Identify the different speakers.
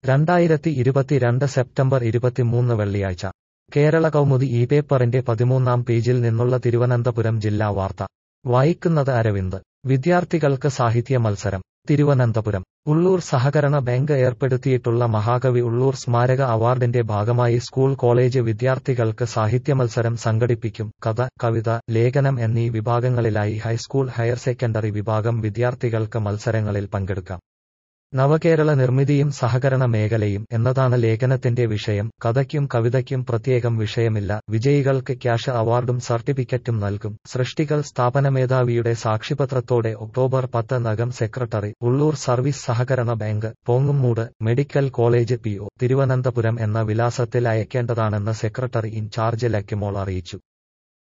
Speaker 1: രണ്ടായിരത്തി ഇരുപത്തിരണ്ട് സെപ്റ്റംബർ ഇരുപത്തിമൂന്ന് വെള്ളിയാഴ്ച കേരള കൗമുദി ഈ പേപ്പറിന്റെ പതിമൂന്നാം പേജിൽ നിന്നുള്ള തിരുവനന്തപുരം ജില്ലാ വാർത്ത വായിക്കുന്നത് അരവിന്ദ് വിദ്യാർത്ഥികൾക്ക് സാഹിത്യ മത്സരം തിരുവനന്തപുരം ഉള്ളൂർ സഹകരണ ബാങ്ക് ഏർപ്പെടുത്തിയിട്ടുള്ള മഹാകവി ഉള്ളൂർ സ്മാരക അവാർഡിന്റെ ഭാഗമായി സ്കൂൾ കോളേജ് വിദ്യാർത്ഥികൾക്ക് സാഹിത്യമത്സരം സംഘടിപ്പിക്കും കഥ കവിത ലേഖനം എന്നീ വിഭാഗങ്ങളിലായി ഹൈസ്കൂൾ ഹയർ സെക്കൻഡറി വിഭാഗം വിദ്യാർത്ഥികൾക്ക് മത്സരങ്ങളിൽ പങ്കെടുക്കാം നവകേരള നിർമ്മിതിയും സഹകരണ മേഖലയും എന്നതാണ് ലേഖനത്തിന്റെ വിഷയം കഥയ്ക്കും കവിതയ്ക്കും പ്രത്യേകം വിഷയമില്ല വിജയികൾക്ക് ക്യാഷ് അവാർഡും സർട്ടിഫിക്കറ്റും നൽകും സൃഷ്ടികൾ സ്ഥാപന മേധാവിയുടെ സാക്ഷിപത്രത്തോടെ ഒക്ടോബർ പത്ത് നഗം സെക്രട്ടറി ഉള്ളൂർ സർവീസ് സഹകരണ bank Pongummoodu medical college P O Thiruvananthapuram എന്ന വിലാസത്തിൽ അയക്കേണ്ടതാണെന്ന് സെക്രട്ടറി ഇൻചാർജ് ലക്കിമോൾ അറിയിച്ചു